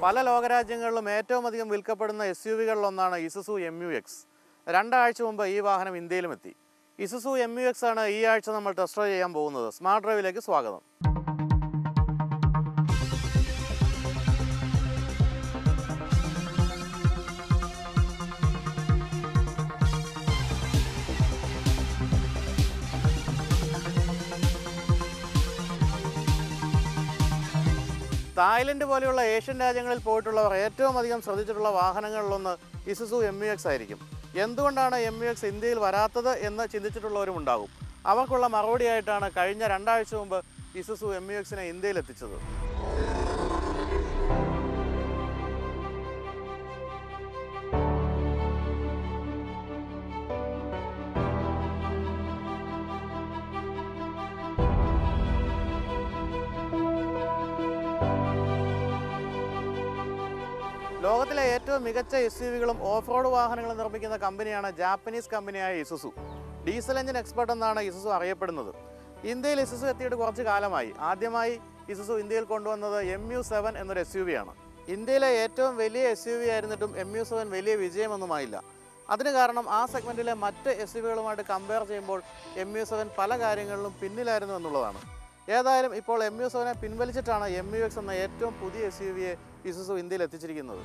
പല ലോകരാജ്യങ്ങളിലും ഏറ്റവും അധികം വിൽക്കപ്പെടുന്ന എസ് യു വികളിലൊന്നാണ് ഇസുസു എം യു എക്സ് രണ്ടാഴ്ച മുമ്പ് ഈ വാഹനം ഇന്ത്യയിലും എത്തി ഇസുസു എം യു എക്സ് ആണ് ഈ ആഴ്ച നമ്മൾ ടെസ്റ്റ് ഡ്രൈവ് ചെയ്യാൻ പോകുന്നത് സ്മാർട്ട് ഡ്രൈവിലേക്ക് സ്വാഗതം തായ്ലൻഡ് പോലെയുള്ള ഏഷ്യൻ രാജ്യങ്ങളിൽ പോയിട്ടുള്ളവർ ഏറ്റവും അധികം ശ്രദ്ധിച്ചിട്ടുള്ള വാഹനങ്ങളിലൊന്ന് ഇസുസു എം യു എക്സ് ആയിരിക്കും എന്തുകൊണ്ടാണ് എം യു എക്സ് ഇന്ത്യയിൽ വരാത്തത് എന്ന് ചിന്തിച്ചിട്ടുള്ളവരും ഉണ്ടാകും അവർക്കുള്ള മറുപടിയായിട്ടാണ് കഴിഞ്ഞ രണ്ടാഴ്ച മുമ്പ് ഇസുസു എം യു എക്സിനെ ഇന്ത്യയിൽ എത്തിച്ചത് ലോകത്തിലെ ഏറ്റവും മികച്ച എസ് യു വികളും ഓഫ് റോഡ് വാഹനങ്ങളും നിർമ്മിക്കുന്ന കമ്പനിയാണ് ജാപ്പനീസ് കമ്പനിയായ ഇസുസു ഡീസൽ എഞ്ചിൻ എക്സ്പെർട്ട് എന്നാണ് ഇസുസു അറിയപ്പെടുന്നത് ഇന്ത്യയിൽ ഇസുസു എത്തിയിട്ട് കുറച്ച് കാലമായി ആദ്യമായി ഇസുസു ഇന്ത്യയിൽ കൊണ്ടുവന്നത് എം യു സെവൻ എന്നൊരു എസ് യു വി ആണ് ഇന്ത്യയിലെ ഏറ്റവും വലിയ എസ് യു വി ആയിരുന്നിട്ടും എം യു സെവൻ വലിയ വിജയമൊന്നുമായില്ല അതിന് കാരണം ആ സെഗ്മെൻറ്റിലെ മറ്റ് എസ് യു വികളുമായിട്ട് കമ്പയർ ചെയ്യുമ്പോൾ എം യു സെവൻ പല കാര്യങ്ങളിലും പിന്നിലായിരുന്നു എന്നുള്ളതാണ് ഏതായാലും ഇപ്പോൾ എം യു സെവനെ പിൻവലിച്ചിട്ടാണ് എം യു എക്സ് എന്ന ഏറ്റവും പുതിയ എസ് യു വിയെ ഇസുസു ഇന്ത്യയിൽ എത്തിച്ചിരിക്കുന്നത്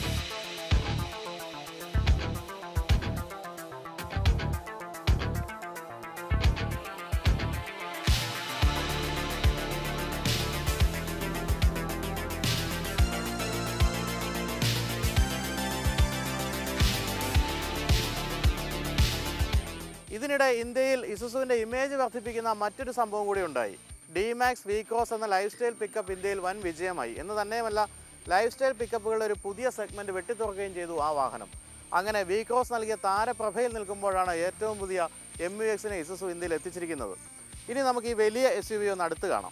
ഇതിനിടെ ഇന്ത്യയിൽ ഇസുസുവിൻ്റെ ഇമേജ് വർദ്ധിപ്പിക്കുന്ന മറ്റൊരു സംഭവം കൂടി ഉണ്ടായി ഡിമാക്സ് വീക്രോസ് എന്ന ലൈഫ് സ്റ്റൈൽ പിക്കപ്പ് ഇന്ത്യയിൽ വൻ വിജയമായി എന്ന് തന്നെയുമല്ല ലൈഫ് സ്റ്റൈൽ പിക്കപ്പുകളുടെ ഒരു പുതിയ സെഗ്മെൻറ്റ് വെട്ടിത്തുറക്കുകയും ചെയ്തു ആ വാഹനം അങ്ങനെ വീക്രോസ് നൽകിയ താരപ്രഭയിൽ നിൽക്കുമ്പോഴാണ് ഏറ്റവും പുതിയ എം യു എക്സിനെ ഇസുസു ഇന്ത്യയിൽ എത്തിച്ചിരിക്കുന്നത് ഇനി നമുക്ക് ഈ വലിയ എസ് യു വി ഒന്ന് അടുത്ത് കാണാം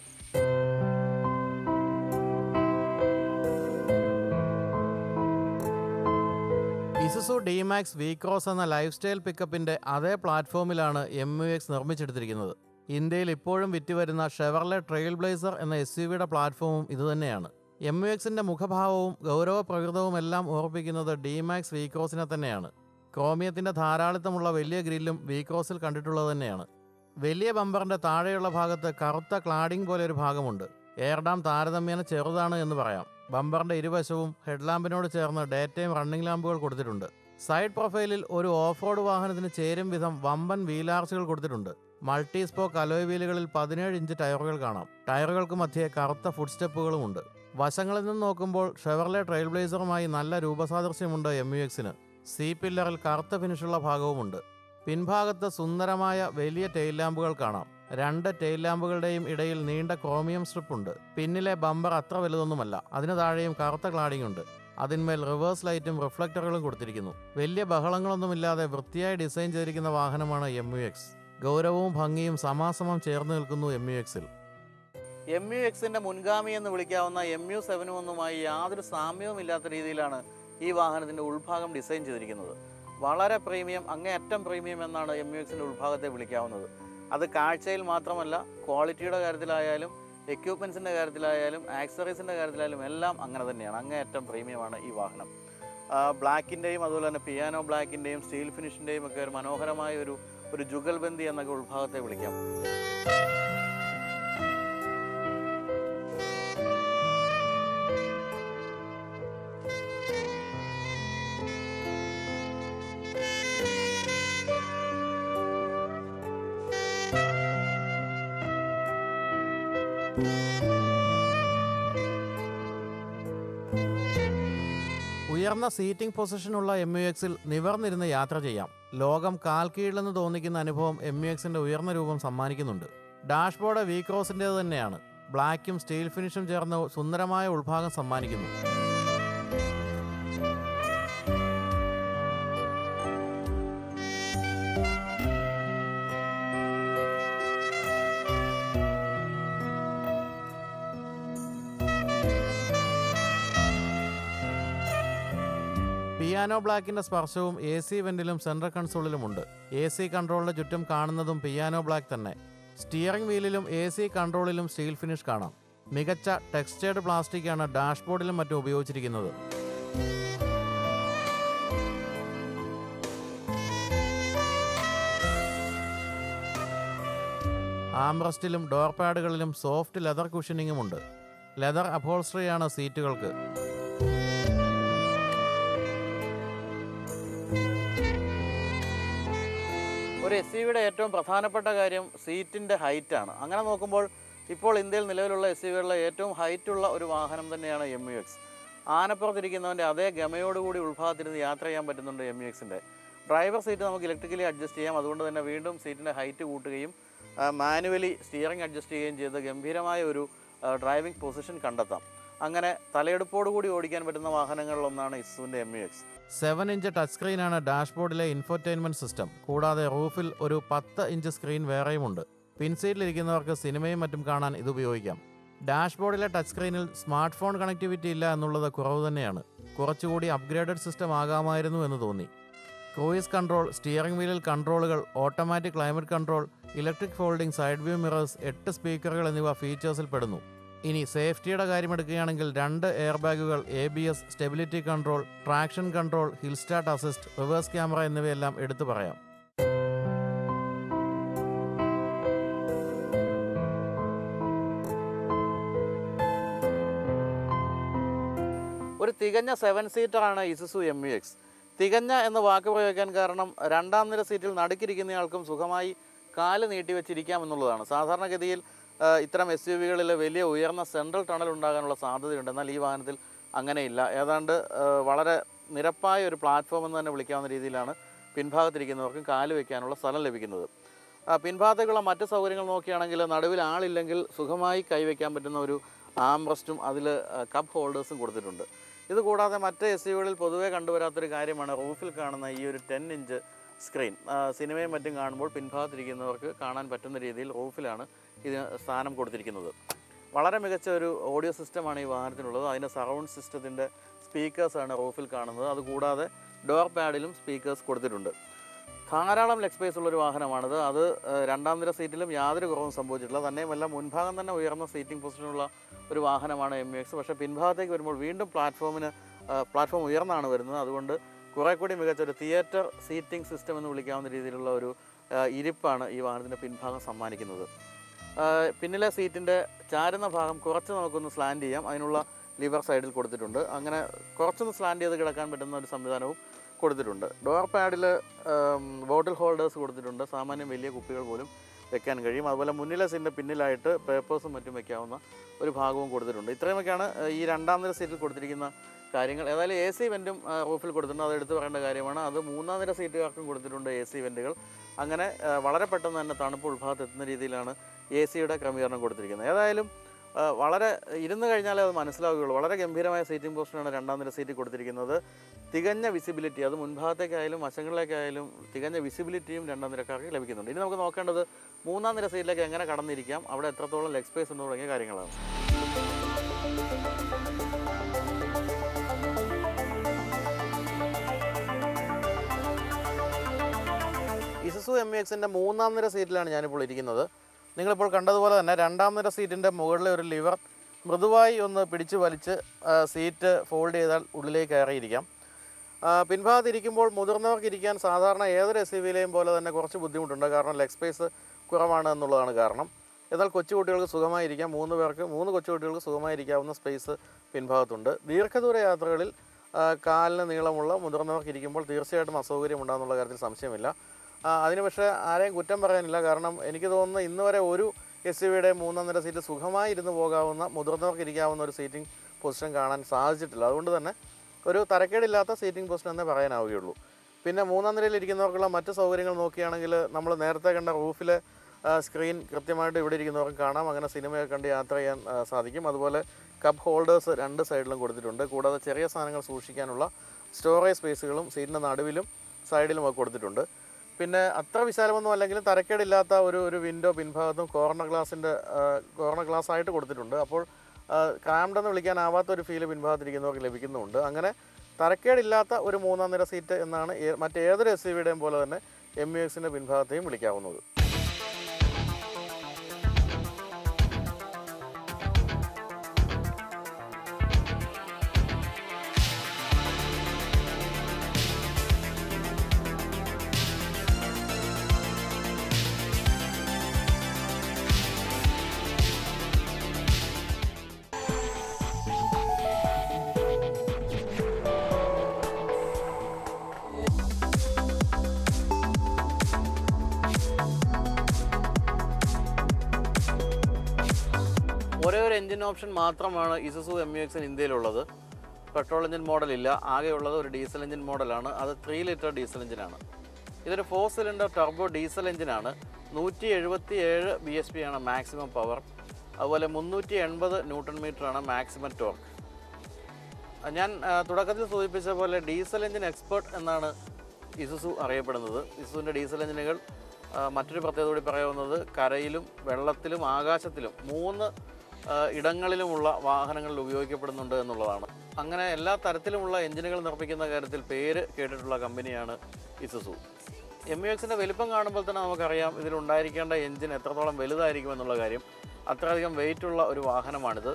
ഇസുസു ഡിമാക്സ് വീക്രോസ് എന്ന ലൈഫ് സ്റ്റൈൽ പിക്കപ്പിന്റെ അതേ പ്ലാറ്റ്ഫോമിലാണ് എം യു എക്സ് നിർമ്മിച്ചെടുത്തിരിക്കുന്നത് ഇന്ത്യയിൽ ഇപ്പോഴും വിറ്റുവരുന്ന ഷെവർലെ ട്രെയിൽ ബ്ലേസർ എന്ന എസ് യു വിയുടെ പ്ലാറ്റ്ഫോമും ഇതുതന്നെയാണ് എം യു എക്സിന്റെ മുഖഭാവവും ഗൗരവ പ്രകൃതവും എല്ലാം ഓർപ്പിക്കുന്നത് ഡിമാക്സ് വീക്രോസിനെ തന്നെയാണ് ക്രോമിയത്തിന്റെ ധാരാളിത്തമുള്ള വലിയ ഗ്രില്ലും വീക്രോസിൽ കണ്ടിട്ടുള്ളത് തന്നെയാണ് വലിയ ബമ്പറിന്റെ താഴെയുള്ള ഭാഗത്ത് കറുത്ത ക്ലാഡിംഗ് പോലെ ഒരു ഭാഗമുണ്ട് എയർഡാം താരതമ്യേന ചെറുതാണ് എന്ന് പറയാം ബമ്പറിന്റെ ഇരുവശവും ഹെഡ്ലാമ്പിനോട് ചേർന്ന് ഡേറ്റയും റണ്ണിംഗ് ലാമ്പുകൾ കൊടുത്തിട്ടുണ്ട് സൈഡ് പ്രൊഫൈലിൽ ഒരു ഓഫ് റോഡ് വാഹനത്തിന് ചേരും വിധം വമ്പൻ വീലാർച്ചുകൾ കൊടുത്തിട്ടുണ്ട് മൾട്ടി സ്പോക്ക് അലോയ് വീലുകളിൽ പതിനേഴ് ഇഞ്ച് ടയറുകൾ കാണാം ടയറുകൾക്ക് മധ്യേ കറുത്ത ഫുഡ് സ്റ്റെപ്പുകളുമുണ്ട് വശങ്ങളിൽ നിന്ന് നോക്കുമ്പോൾ ഷെവർലെ ട്രെയിൽ ബ്ലേസറുമായി നല്ല രൂപസാദൃശ്യമുണ്ട് എം യു എക്സിന് സി പില്ലറിൽ കറുത്ത ഫിനിഷുള്ള ഭാഗവുമുണ്ട് പിൻഭാഗത്ത് സുന്ദരമായ വലിയ ടെയിൽ ലാമ്പുകൾ കാണാം രണ്ട് ടെയിൽ ലാമ്പുകളുടെയും ഇടയിൽ നീണ്ട ക്രോമിയം സ്ട്രിപ്പ് ഉണ്ട് പിന്നിലെ ബമ്പർ അത്ര വലുതൊന്നുമല്ല അതിന് താഴെയും കറുത്ത ക്ലാഡിംഗ് ഉണ്ട് അതിന്മേൽ റിവേഴ്സ് ലൈറ്റും റിഫ്ലക്ടറുകളും കൊടുത്തിരിക്കുന്നു വലിയ ബഹളങ്ങളൊന്നുമില്ലാതെ വൃത്തിയായി ഡിസൈൻ ചെയ്തിരിക്കുന്ന വാഹനമാണ് എം യു എക്സ് ഗൗരവവും ഭംഗിയും സമാസമം ചേർന്ന് നിൽക്കുന്നു എം യു എക്സിൽ എം യു എക്സിന്റെ മുൻഗാമി എന്ന് വിളിക്കാവുന്ന എം യു സെവനും ഒന്നുമായി യാതൊരു സാമ്യവും ഇല്ലാത്ത രീതിയിലാണ് ഈ വാഹനത്തിന്റെ ഉൾഭാഗം ഡിസൈൻ ചെയ്തിരിക്കുന്നത് വളരെ പ്രീമിയം അങ്ങേയറ്റം പ്രീമിയം എന്നാണ് എം യു എക്സിന്റെ ഉൾഭാഗത്തെ വിളിക്കാവുന്നത് അത് കാഴ്ചയിൽ മാത്രമല്ല ക്വാളിറ്റിയുടെ കാര്യത്തിലായാലും എക്യുപ്മെൻസിൻ്റെ കാര്യത്തിലായാലും ആക്സറീസിൻ്റെ കാര്യത്തിലായാലും എല്ലാം അങ്ങനെ തന്നെയാണ് അങ്ങേയറ്റം പ്രീമിയമാണ് ഈ വാഹനം ബ്ലാക്കിൻ്റെയും അതുപോലെ തന്നെ പിയാനോ ബ്ലാക്കിൻ്റെയും സ്റ്റീൽ ഫിനിഷിൻ്റെയും ഒക്കെ ഒരു മനോഹരമായ ഒരു ഒരു ജുഗൽബന്ദി എന്നൊക്കെ ഉൾഭാഗത്തെ വിളിക്കാം ഉയർന്ന സീറ്റിംഗ് പൊസിഷനുള്ള എം യു എക്സിൽ നിവർന്നിരുന്ന് യാത്ര ചെയ്യാം ലോകം കാൽ കീഴിലെന്ന് തോന്നിക്കുന്ന അനുഭവം എം യു എക്സിന്റെ ഉയർന്ന രൂപം സമ്മാനിക്കുന്നുണ്ട് ഡാഷ്ബോർഡ് വി ക്രോസിൻ്റേത് തന്നെയാണ് ബ്ലാക്കും സ്റ്റീൽ ഫിനിഷും ചേർന്ന് സുന്ദരമായ ഉൾഭാഗം സമ്മാനിക്കുന്നു പിയാനോ ബ്ലാക്കിന്റെ സ്പർശവും എ സി വെന്റിലും സെൻട്രൽ കൺസോളിലുമുണ്ട് എ സി കൺട്രോളിന് ചുറ്റും കാണുന്നതും പിയാനോ ബ്ലാക്ക് തന്നെ സ്റ്റിയറിംഗ് വീലിലും എ സി കൺട്രോളിലും സ്റ്റീൽ ഫിനിഷ് കാണാം മികച്ച ടെക്സ്റ്റേർഡ് പ്ലാസ്റ്റിക്കാണ് ഡാഷ്ബോർഡിലും മറ്റും ഉപയോഗിച്ചിരിക്കുന്നത് ആംബ്രസ്റ്റിലും ഡോർ പാഡുകളിലും സോഫ്റ്റ് ലെതർ കുഷനിങ്ങും ഉണ്ട് ലെതർ അപ്പോൾസ്ട്രിയാണ് സീറ്റുകൾക്ക് ഒരു എസ് യുടെ ഏറ്റവും പ്രധാനപ്പെട്ട കാര്യം സീറ്റിൻ്റെ ഹൈറ്റാണ് അങ്ങനെ നോക്കുമ്പോൾ ഇപ്പോൾ ഇന്ത്യയിൽ നിലവിലുള്ള എസ് യുകളിലെ ഏറ്റവും ഹൈറ്റുള്ള ഒരു വാഹനം തന്നെയാണ് എം യു എക്സ് ആനപ്പുറത്തിരിക്കുന്നവൻ്റെ അതേ ഗമയോടുകൂടി ഉൾഭാഗത്തിരുന്ന് യാത്ര ചെയ്യാൻ പറ്റുന്നുണ്ട് എം യു എക്സിൻ്റെ ഡ്രൈവർ സീറ്റ് നമുക്ക് ഇലക്ട്രിക്കലി അഡ്ജസ്റ്റ് ചെയ്യാം അതുകൊണ്ട് തന്നെ വീണ്ടും സീറ്റിൻ്റെ ഹൈറ്റ് കൂട്ടുകയും മാനുവലി സ്റ്റിയറിംഗ് അഡ്ജസ്റ്റ് ചെയ്യുകയും ചെയ്ത് ഗംഭീരമായ ഒരു ഡ്രൈവിംഗ് പൊസിഷൻ കണ്ടെത്താം അങ്ങനെ തലയെടുപ്പോടുകൂടി ഓടിക്കാൻ പറ്റുന്ന വാഹനങ്ങളിലൊന്നാണ് ഇസുവിൻ്റെ M U X seven inch touch സ്ക്രീനാണ് ഡാഷ്ബോർഡിലെ ഇൻഫോർടൈൻമെൻറ്റ് സിസ്റ്റം കൂടാതെ റൂഫിൽ ഒരു പത്ത് ഇഞ്ച് സ്ക്രീൻ വേറെയുമുണ്ട് പിൻസീറ്റിലിരിക്കുന്നവർക്ക് സിനിമയും മറ്റും കാണാൻ ഇത് ഉപയോഗിക്കാം ഡാഷ്ബോർഡിലെ ടച്ച് സ്ക്രീനിൽ സ്മാർട്ട് ഫോൺ കണക്ടിവിറ്റി ഇല്ല എന്നുള്ളത് കുറവ് തന്നെയാണ് കുറച്ചുകൂടി അപ്ഗ്രേഡഡ് സിസ്റ്റം ആകാമായിരുന്നു എന്ന് തോന്നി ക്രൂയിസ് കൺട്രോൾ സ്റ്റിയറിംഗ് വീലിൽ കൺട്രോളുകൾ automatic climate control electric folding side view mirrors എട്ട് സ്പീക്കറുകൾ എന്നിവ ഫീച്ചേഴ്സിൽ പെടുന്നു ഇനി സേഫ്റ്റിയുടെ കാര്യം എടുക്കുകയാണെങ്കിൽ രണ്ട് എയർ ബാഗുകൾ A B S stability control traction control hill start assist reverse camera എന്നിവയെല്ലാം എടുത്തു പറയാം ഒരു തികഞ്ഞ സെവൻ സീറ്ററാണ് ഇസുസു എം യു എക്സ് തികഞ്ഞ എന്ന വാക്ക് പ്രയോഗിക്കാൻ കാരണം രണ്ടാം നിര സീറ്റിൽ നടുക്കിരിക്കുന്നയാൾക്കും സുഖമായി കാല് നീട്ടി വെച്ചിരിക്കാം എന്നുള്ളതാണ് സാധാരണഗതിയിൽ ആ, ഇത്തരം എസ് യു വികളിൽ വലിയ ഉയർന്ന സെൻട്രൽ ടണൽ ഉണ്ടാകാനുള്ള സാധ്യതയുണ്ട് എന്നാൽ ഈ വാഹനത്തിൽ അങ്ങനെയില്ല ഏതാണ്ട് ആ, വളരെ നിരപ്പായ ഒരു പ്ലാറ്റ്ഫോം എന്ന് തന്നെ വിളിക്കാവുന്ന രീതിയിലാണ് പിൻഭാഗത്തിരിക്കുന്നവർക്കും കാല് വയ്ക്കാനുള്ള സ്ഥലം ലഭിക്കുന്നത് ആ, പിൻഭാഗത്തേക്കുള്ള മറ്റ് സൗകര്യങ്ങൾ നോക്കുകയാണെങ്കിൽ നടുവിൽ ആളില്ലെങ്കിൽ സുഖമായി കൈവയ്ക്കാൻ പറ്റുന്ന ഒരു ആംബ്രസ്റ്റും അതിൽ കപ്പ് ഹോൾഡേഴ്സും കൊടുത്തിട്ടുണ്ട് ഇത് കൂടാതെ മറ്റ് എസ് യുകളിൽ പൊതുവേ കണ്ടുവരാത്തൊരു കാര്യമാണ് റൂഫിൽ കാണുന്ന ഈ ഒരു ടെൻ ഇഞ്ച് സ്ക്രീൻ ആ, സിനിമയും മറ്റും കാണുമ്പോൾ പിൻഭാഗത്തിരിക്കുന്നവർക്ക് കാണാൻ പറ്റുന്ന രീതിയിൽ റൂഫിലാണ് ഇതിന് സ്ഥാനം കൊടുത്തിരിക്കുന്നത് വളരെ മികച്ച ഒരു ഓഡിയോ സിസ്റ്റമാണ് ഈ വാഹനത്തിനുള്ളത് അതിൻ്റെ സറൗണ്ട് സിസ്റ്റത്തിൻ്റെ സ്പീക്കേഴ്സാണ് റൂഫിൽ കാണുന്നത് അതുകൂടാതെ ഡോർ പാഡിലും സ്പീക്കേഴ്സ് കൊടുത്തിട്ടുണ്ട് ധാരാളം ലെഗ് സ്പേസ് ഉള്ളൊരു വാഹനമാണിത് അത് ഏഹ്, രണ്ടാം നിര സീറ്റിലും യാതൊരു കുറവും സംഭവിച്ചിട്ടില്ല തന്നെയുമല്ല മുൻഭാഗം തന്നെ ഉയർന്ന സീറ്റിംഗ് പൊസിഷനുള്ള ഒരു വാഹനമാണ് എം എക്സ് പക്ഷേ പിൻഭാഗത്തേക്ക് വരുമ്പോൾ വീണ്ടും പ്ലാറ്റ്ഫോമിന് പ്ലാറ്റ്ഫോം ഉയർന്നാണ് വരുന്നത് അതുകൊണ്ട് കുറേ കൂടി മികച്ച ഒരു തിയേറ്റർ സീറ്റിംഗ് സിസ്റ്റം എന്ന് വിളിക്കാവുന്ന രീതിയിലുള്ള ഒരു ഏഹ്, ഇരിപ്പാണ് ഈ വാഹനത്തിൻ്റെ പിൻഭാഗം സമ്മാനിക്കുന്നത് ഏഹ്, പിന്നിലെ സീറ്റിൻ്റെ ചാരുന്ന ഭാഗം കുറച്ച് നമുക്കൊന്ന് സ്ലാൻഡ് ചെയ്യാം അതിനുള്ള ലിവർ സൈഡിൽ കൊടുത്തിട്ടുണ്ട് അങ്ങനെ കുറച്ചൊന്ന് സ്ലാൻഡ് ചെയ്ത് കിടക്കാൻ പറ്റുന്ന ഒരു സംവിധാനവും കൊടുത്തിട്ടുണ്ട് ഡോർ പാഡിൽ ബോട്ടിൽ ഹോൾഡേഴ്സ് കൊടുത്തിട്ടുണ്ട് സാമാന്യം വലിയ കുപ്പികൾ പോലും വെക്കാൻ കഴിയും അതുപോലെ മുന്നിലെ സീറ്റിൻ്റെ പിന്നിലായിട്ട് പേപ്പേഴ്സും മറ്റും വെക്കാവുന്ന ഒരു ഭാഗവും കൊടുത്തിട്ടുണ്ട് ഇത്രയുമൊക്കെയാണ് ഏഹ്, ഈ രണ്ടാം നിര സീറ്റിൽ കൊടുത്തിരിക്കുന്ന കാര്യങ്ങൾ ഏതായാലും എ സി വെൻറ്റും റൂഫിൽ കൊടുത്തിട്ടുണ്ട് അത് എടുത്തു പറയേണ്ട കാര്യമാണ് അത് മൂന്നാം നിര സീറ്റുകാർക്കും കൊടുത്തിട്ടുണ്ട് എ സി വെൻറ്റുകൾ അങ്ങനെ ഏഹ്, വളരെ പെട്ടെന്ന് തന്നെ തണുപ്പ് ഉൾഭാഗത്ത് എത്തുന്ന രീതിയിലാണ് എ സിയുടെ ക്രമീകരണം കൊടുത്തിരിക്കുന്നത് ഏതായാലും ആ, വളരെ ഇരുന്ന് കഴിഞ്ഞാലേ അത് മനസ്സിലാവുകയുള്ളൂ വളരെ ഗംഭീരമായ സീറ്റിംഗ് പൊസിഷനാണ് രണ്ടാം നിര സീറ്റിൽ കൊടുത്തിരിക്കുന്നത് തികഞ്ഞ വിസിബിലിറ്റി അത് മുൻഭാഗത്തേക്കായാലും വശങ്ങളിലേക്കായാലും തികഞ്ഞ വിസിബിലിറ്റിയും രണ്ടാം നിരക്കാർക്ക് ലഭിക്കുന്നുണ്ട് ഇനി നമുക്ക് നോക്കേണ്ടത് മൂന്നാം നിര സീറ്റിലേക്ക് എങ്ങനെ കടന്നിരിക്കാം അവിടെ എത്രത്തോളം ലെഗ് സ്പേസ് എന്ന് തുടങ്ങിയ കാര്യങ്ങളാണ് ഇസസു എം എക്സിൻ്റെ മൂന്നാം നിര സീറ്റിലാണ് ഞാനിപ്പോൾ ഇരിക്കുന്നത് നിങ്ങളിപ്പോൾ കണ്ടതുപോലെ തന്നെ രണ്ടാം നിര സീറ്റിൻ്റെ മുകളിലെ ഒരു ലിവർ മൃദുവായി ഒന്ന് പിടിച്ചു വലിച്ച് ആ, സീറ്റ് ഫോൾഡ് ചെയ്താൽ ഉള്ളിലേക്ക് കയറിയിരിക്കാം ആ, പിൻഭാഗത്തിരിക്കുമ്പോൾ മുതിർന്നവർക്ക് ഇരിക്കാൻ സാധാരണ ഏതൊരു എസ് വിയിലെയും പോലെ തന്നെ കുറച്ച് ബുദ്ധിമുട്ടുണ്ട് കാരണം ലെഗ് സ്പേസ് കുറവാണ് എന്നുള്ളതാണ് കാരണം എന്നാൽ കൊച്ചുകുട്ടികൾക്ക് സുഖമായിരിക്കാം മൂന്ന് പേർക്ക് മൂന്ന് കൊച്ചുകുട്ടികൾക്ക് സുഖമായിരിക്കാവുന്ന സ്പേസ് പിൻഭാഗത്തുണ്ട് ദീർഘദൂര യാത്രകളിൽ ആ, കാലിന് നീളമുള്ള മുതിർന്നവർക്ക് ഇരിക്കുമ്പോൾ തീർച്ചയായിട്ടും അസൗകര്യം ഉണ്ടാകുന്നുള്ള കാര്യത്തിൽ സംശയമില്ല ആ, അതിന് പക്ഷേ ആരെയും കുറ്റം പറയാനില്ല കാരണം എനിക്ക് തോന്നുന്നു ഇന്ന് വരെ ഒരു എസ് യു വിയുടെ മൂന്നാം നിര സീറ്റ് സുഖമായി ഇരുന്ന് പോകാവുന്ന മുതിർന്നവർക്ക് ഇരിക്കാവുന്ന ഒരു സീറ്റിംഗ് പൊസിഷൻ കാണാൻ സാധിച്ചിട്ടില്ല അതുകൊണ്ട് തന്നെ ഒരു തരക്കേടില്ലാത്ത സീറ്റിംഗ് പൊസിഷൻ എന്നേ പറയാനാവുകയുള്ളൂ പിന്നെ മൂന്നാം നിരയിൽ ഇരിക്കുന്നവർക്കുള്ള മറ്റ് സൗകര്യങ്ങൾ നോക്കുകയാണെങ്കിൽ നമ്മൾ നേരത്തെ കണ്ട റൂഫിലെ സ്ക്രീൻ കൃത്യമായിട്ട് ഇവിടെ ഇരിക്കുന്നവർക്ക് കാണാം അങ്ങനെ സിനിമയൊക്കെ കണ്ട് യാത്ര ചെയ്യാൻ ആ, സാധിക്കും അതുപോലെ കപ്പ് ഹോൾഡേഴ്സ് രണ്ട് സൈഡിലും കൊടുത്തിട്ടുണ്ട് കൂടാതെ ചെറിയ സാധനങ്ങൾ സൂക്ഷിക്കാനുള്ള സ്റ്റോറേജ് സ്പേസുകളും സീറ്റിൻ്റെ നടുവിലും സൈഡിലും ഒക്കെ കൊടുത്തിട്ടുണ്ട് പിന്നെ അത്ര വിശാലമൊന്നും അല്ലെങ്കിലും തരക്കേടില്ലാത്ത ഒരു ഒരു വിൻഡോ പിൻഭാഗത്തും കോർണർ ഗ്ലാസിൻ്റെ കോർണർ ഗ്ലാസ് ആയിട്ട് കൊടുത്തിട്ടുണ്ട് അപ്പോൾ ക്രാംഡ് എന്ന് വിളിക്കാനാവാത്ത ഒരു ഫീല് പിൻഭാഗത്തിരിക്കുന്നവർക്ക് ലഭിക്കുന്നുമുണ്ട് അങ്ങനെ തരക്കേടില്ലാത്ത ഒരു മൂന്നാം നിര സീറ്റ് എന്നാണ് ഏ- മറ്റേതൊരു എസ് യു വിയുടെയും പോലെ തന്നെ എം യു എക്സിൻ്റെ പിൻഭാഗത്തെയും വിളിക്കാവുന്നത് എഞ്ചിൻ ഓപ്ഷൻ മാത്രമാണ് ഇസുസു എം യു എക്സിന് ഇന്ത്യയിലുള്ളത് പെട്രോൾ എഞ്ചിൻ മോഡലില്ല ആകെയുള്ളത് ഒരു ഡീസൽ എഞ്ചിൻ മോഡലാണ് അത് ത്രീ ലിറ്റർ ഡീസൽ എഞ്ചിനാണ് ഇതൊരു ഫോർ സിലിണ്ടർ ടർബോ ഡീസൽ എഞ്ചിനാണ് നൂറ്റി എഴുപത്തി ഏഴ് ബി എസ് പി ആണ് മാക്സിമം പവർ അതുപോലെ മുന്നൂറ്റി എൺപത് ന്യൂട്ടൺ മീറ്ററാണ് മാക്സിമം ടോർക്ക് ഞാൻ ആ, തുടക്കത്തിൽ സൂചിപ്പിച്ച പോലെ ഡീസൽ എഞ്ചിൻ എക്സ്പേർട്ട് എന്നാണ് ഇസുസു അറിയപ്പെടുന്നത് ഇസുസുവിൻ്റെ ഡീസൽ എഞ്ചിനുകൾ ആ, മറ്റൊരു പ്രത്യേകത കൂടി പറയാവുന്നത് കരയിലും വെള്ളത്തിലും ആകാശത്തിലും മൂന്ന് ആ, ഇടങ്ങളിലുമുള്ള വാഹനങ്ങളിൽ ഉപയോഗിക്കപ്പെടുന്നുണ്ട് എന്നുള്ളതാണ് അങ്ങനെ എല്ലാ തരത്തിലുമുള്ള എഞ്ചിനുകൾ നിർമ്മിക്കുന്ന കാര്യത്തിൽ പേര് കേട്ടിട്ടുള്ള കമ്പനിയാണ് ഇസുസു എം യു എക്സിൻ്റെ വലിപ്പം കാണുമ്പോൾ തന്നെ നമുക്കറിയാം ഇതിലുണ്ടായിരിക്കേണ്ട എഞ്ചിൻ എത്രത്തോളം വലുതായിരിക്കും എന്നുള്ള കാര്യം അത്രയധികം വെയിറ്റുള്ള ഒരു വാഹനമാണിത്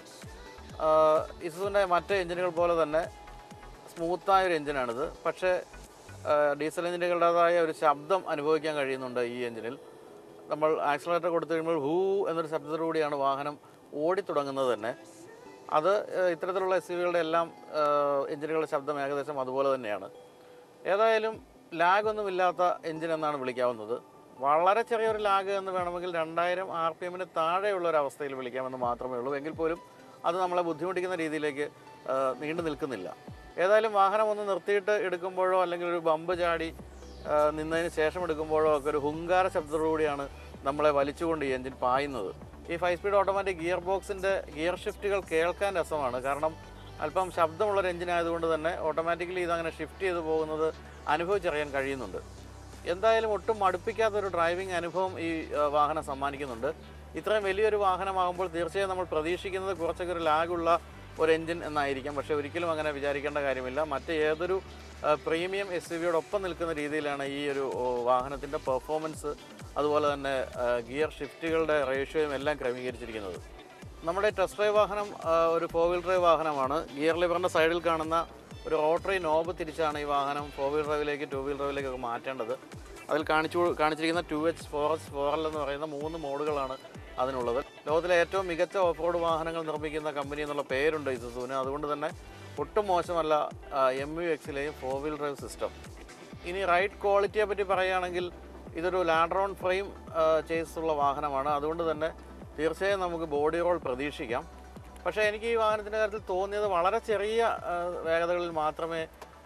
ഇസുവിൻ്റെ മറ്റ് എഞ്ചിനുകൾ പോലെ തന്നെ സ്മൂത്തായ ഒരു എഞ്ചിനാണിത് പക്ഷേ ആ, ഡീസൽ എഞ്ചിനുകളുടേതായ ഒരു ശബ്ദം അനുഭവിക്കാൻ കഴിയുന്നുണ്ട് ഈ എഞ്ചിനിൽ നമ്മൾ ആക്സിലേറ്റർ കൊടുത്തു കഴിയുമ്പോൾ ഹൂ എന്നൊരു ശബ്ദത്തോടുകൂടിയാണ് വാഹനം ഓടിത്തുടങ്ങുന്നത് തന്നെ അത് ആ, ഇത്തരത്തിലുള്ള എസ് യുവികളുടെ എല്ലാം ആ, എഞ്ചിനുകളുടെ ശബ്ദം ഏകദേശം അതുപോലെ തന്നെയാണ് ഏതായാലും ലാഗ് ഒന്നുമില്ലാത്ത എഞ്ചിൻ എന്നാണ് വിളിക്കാവുന്നത് വളരെ ചെറിയൊരു ലാഗ് എന്ന് വേണമെങ്കിൽ രണ്ടായിരം ആർ പി എമ്മിന് താഴെയുള്ള ഒരു അവസ്ഥയിൽ വിളിക്കാമെന്ന് മാത്രമേ ഉള്ളൂ എങ്കിൽ പോലും അത് നമ്മളെ ബുദ്ധിമുട്ടിക്കുന്ന രീതിയിലേക്ക് ആ, നീണ്ടു നിൽക്കുന്നില്ല ഏതായാലും വാഹനം ഒന്ന് നിർത്തിയിട്ട് എടുക്കുമ്പോഴോ അല്ലെങ്കിൽ ഒരു ബമ്പ് ചാടി ആ, നിന്നതിന് ശേഷം എടുക്കുമ്പോഴോ ഒക്കെ ഒരു ഹുങ്കാര ശബ്ദത്തോടുകൂടിയാണ് നമ്മളെ വലിച്ചുകൊണ്ട് ഈ എഞ്ചിൻ പായുന്നത് ഈ ഫൈവ് സ്പീഡ് ഓട്ടോമാറ്റിക് ഗിയർ ബോക്സിൻ്റെ ഗിയർ ഷിഫ്റ്റുകൾ കേൾക്കാൻ രസമാണ് കാരണം അല്പം ശബ്ദമുള്ളൊരു എഞ്ചിൻ ആയതുകൊണ്ട് തന്നെ ഓട്ടോമാറ്റിക്കലി ഇതങ്ങനെ ഷിഫ്റ്റ് ചെയ്ത് പോകുന്നത് അനുഭവിച്ചറിയാൻ കഴിയുന്നുണ്ട് എന്തായാലും ഒട്ടും മടുപ്പിക്കാത്തൊരു ഡ്രൈവിംഗ് അനുഭവം ഈ ആ, വാഹനം സമ്മാനിക്കുന്നുണ്ട് ഇത്രയും വലിയൊരു വാഹനമാകുമ്പോൾ തീർച്ചയായും നമ്മൾ പ്രതീക്ഷിക്കുന്നത് കുറച്ചൊക്കെ ഒരു ലാഗുള്ള ഒരു എഞ്ചിൻ എന്നായിരിക്കാം പക്ഷേ ഒരിക്കലും അങ്ങനെ വിചാരിക്കേണ്ട കാര്യമില്ല മറ്റ് ഏതൊരു ആ, പ്രീമിയം എസ് യു വിയോടൊപ്പം നിൽക്കുന്ന രീതിയിലാണ് ഈ ഒരു ഓ, വാഹനത്തിൻ്റെ പെർഫോമൻസ് അതുപോലെ തന്നെ ആ, ഗിയർ ഷിഫ്റ്റുകളുടെ റേഷ്യോയും എല്ലാം ക്രമീകരിച്ചിരിക്കുന്നത് നമ്മുടെ ടെസ്റ്റ് ഡ്രൈവ് വാഹനം ആ, ഒരു ഫോർ വീൽ ഡ്രൈവ് വാഹനമാണ് ഗിയർ ലിവറിൻ്റെ സൈഡിൽ കാണുന്ന ഒരു റോട്ടറി നോബ് തിരിച്ചാണ് ഈ വാഹനം ഫോർ വീൽ ഡ്രൈവിലേക്ക് ടു വീൽ ഡ്രൈവിലേക്കൊക്കെ മാറ്റേണ്ടത് അതിൽ കാണിച്ചു കാണിച്ചിരിക്കുന്ന two H four H four L എന്ന് പറയുന്ന മൂന്ന് മോഡുകളാണ് അതിനുള്ളത് ലോകത്തിലെ ഏറ്റവും മികച്ച ഓഫ് റോഡ് വാഹനങ്ങൾ നിർമ്മിക്കുന്ന കമ്പനി എന്നുള്ള പേരുണ്ട് ഇസുസുവിന് അതുകൊണ്ട് തന്നെ ഒട്ടും മോശമല്ല എം യു എക്സിലെയും ഫോർ വീൽ ഡ്രൈവ് സിസ്റ്റം ഇനി റൈഡ് ക്വാളിറ്റിയെ പറ്റി പറയുകയാണെങ്കിൽ ഇതൊരു ലാഡറോൺ ഫ്രെയിം ചേസ് ഉള്ള വാഹനമാണ് അതുകൊണ്ട് തന്നെ തീർച്ചയായും നമുക്ക് ബോഡി റോൾ പ്രതീക്ഷിക്കാം പക്ഷേ എനിക്ക് ഈ വാഹനത്തിൻ്റെ കാര്യത്തിൽ തോന്നിയത് വളരെ ചെറിയ ആ, വേഗതകളിൽ മാത്രമേ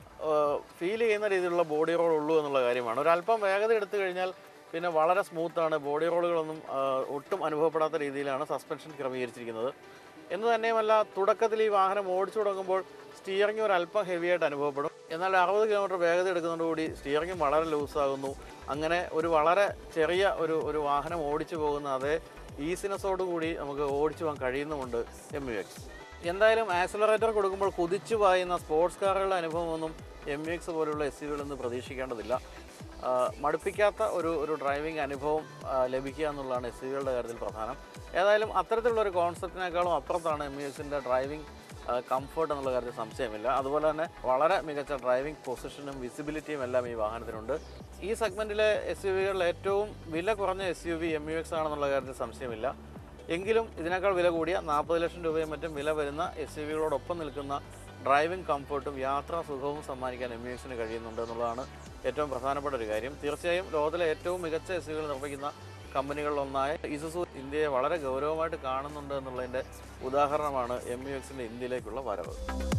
ഫീൽ ചെയ്യുന്ന രീതിയിലുള്ള ബോഡി റോൾ ഉള്ളൂ എന്നുള്ള കാര്യമാണ് ഒരല്പം വേഗത എടുത്തു കഴിഞ്ഞാൽ പിന്നെ വളരെ സ്മൂത്താണ് ബോഡി റോളുകളൊന്നും ആ, ഒട്ടും അനുഭവപ്പെടാത്ത രീതിയിലാണ് സസ്പെൻഷൻ ക്രമീകരിച്ചിരിക്കുന്നത് എന്ന് തന്നെയുമല്ല തുടക്കത്തിൽ ഈ വാഹനം ഓടിച്ചു തുടങ്ങുമ്പോൾ സ്റ്റിയറിംഗ് ഒരു അല്പം ഹെവി ആയിട്ട് അനുഭവപ്പെടും എന്നാൽ അറുപത് കിലോമീറ്റർ വേഗത എടുക്കുന്നതോടുകൂടി സ്റ്റിയറിംഗ് വളരെ ലൂസാകുന്നു അങ്ങനെ ഒരു വളരെ ചെറിയ ഒരു ഒരു വാഹനം ഓടിച്ചു പോകുന്ന അതേ ഈസിനെസ്സോടുകൂടി നമുക്ക് ഓടിച്ചു പോകാൻ കഴിയുന്നുമുണ്ട് എം യു എക്സ് എന്തായാലും ആക്സിലറേറ്റർ കൊടുക്കുമ്പോൾ കുതിച്ചു പായുന്ന സ്പോർട്സ് കാറുകളുടെ അനുഭവമൊന്നും എം യു എക്സ് പോലുള്ള എസ് യുകളൊന്നും പ്രതീക്ഷിക്കേണ്ടതില്ല ആ, മടുപ്പിക്കാത്ത ഒരു ഒരു ഡ്രൈവിംഗ് അനുഭവം ആ, ലഭിക്കുക എന്നുള്ളതാണ് എസ് യുകളുടെ കാര്യത്തിൽ പ്രധാനം ഏതായാലും അത്തരത്തിലുള്ള ഒരു കോൺസെപ്റ്റിനേക്കാളും അപ്പുറത്താണ് എം യു എക്സിൻ്റെ ഡ്രൈവിംഗ് കംഫർട്ട് എന്നുള്ള കാര്യത്തിൽ സംശയമില്ല അതുപോലെ തന്നെ വളരെ മികച്ച ഡ്രൈവിംഗ് പൊസിഷനും വിസിബിലിറ്റിയും എല്ലാം ഈ വാഹനത്തിനുണ്ട് ഈ സെഗ്മെൻറ്റിലെ എസ് യു വികളിൽ ഏറ്റവും വില കുറഞ്ഞ S U V M U X ആണെന്നുള്ള കാര്യത്തിൽ സംശയമില്ല എങ്കിലും ഇതിനേക്കാൾ വില കൂടിയ നാൽപ്പത് ലക്ഷം രൂപയും മറ്റും വില വരുന്ന എസ് യു വികളോടൊപ്പം നിൽക്കുന്ന ഡ്രൈവിംഗ് കംഫർട്ടും യാത്രാ സുഖവും സമ്മാനിക്കാൻ എം യു എക്സിന് കഴിയുന്നുണ്ട് എന്നുള്ളതാണ് ഏറ്റവും പ്രധാനപ്പെട്ട ഒരു കാര്യം തീർച്ചയായും ലോകത്തിലെ ഏറ്റവും മികച്ച എസ് യുകൾ നിർമ്മിക്കുന്ന കമ്പനികളിലൊന്നായ ഇസുസു ഇന്ത്യയെ വളരെ ഗൗരവമായിട്ട് കാണുന്നുണ്ട് എന്നുള്ളതിൻ്റെ ഉദാഹരണമാണ് എം യു എക്സിൻ്റെ ഇന്ത്യയിലേക്കുള്ള വരവ്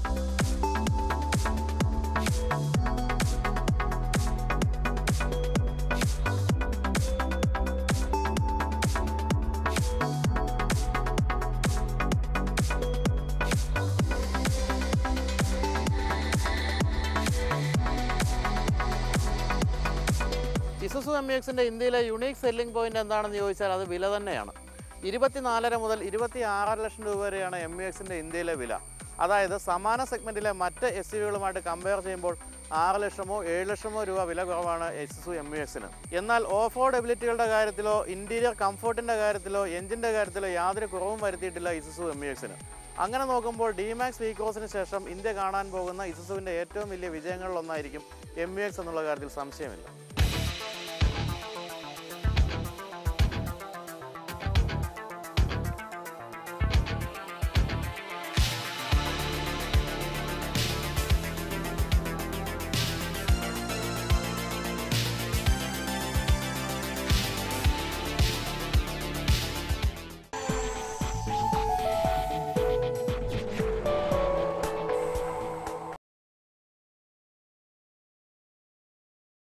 ഇസുസു എം എക്സിൻ്റെ ഇന്ത്യയിലെ യുണീക്ക് സെല്ലിംഗ് പോയിന്റ് എന്താണെന്ന് ചോദിച്ചാൽ അത് വില തന്നെയാണ് ഇരുപത്തിനാലര മുതൽ ഇരുപത്തി ആറര ലക്ഷം രൂപ വരെയാണ് എം യു എക്സിൻ്റെ ഇന്ത്യയിലെ വില അതായത് സമാന സെഗ്മെൻറ്റിലെ മറ്റ് എസ് യുകളുമായിട്ട് കമ്പയർ ചെയ്യുമ്പോൾ ആറ് ലക്ഷമോ ഏഴ് ലക്ഷമോ രൂപ വില കുറവാണ് എക്സു എം യു എക്സിന് എന്നാൽ ഓഫ് റോഡ് എബിലിറ്റികളുടെ കാര്യത്തിലോ ഇൻറ്റീരിയർ കംഫർട്ടിൻ്റെ കാര്യത്തിലോ എഞ്ചിൻ്റെ കാര്യത്തിലോ യാതൊരു കുറവും വരുത്തിയിട്ടില്ല ഇസുസു എം യു എക്സിന് അങ്ങനെ നോക്കുമ്പോൾ ഡിമാക്സ് വീക്രോസിന് ശേഷം ഇന്ത്യ കാണാൻ പോകുന്ന ഇസുസുവിൻ്റെ ഏറ്റവും വലിയ വിജയങ്ങളിലൊന്നായിരിക്കും എം യു എക്സ് എന്നുള്ള കാര്യത്തിൽ സംശയമില്ല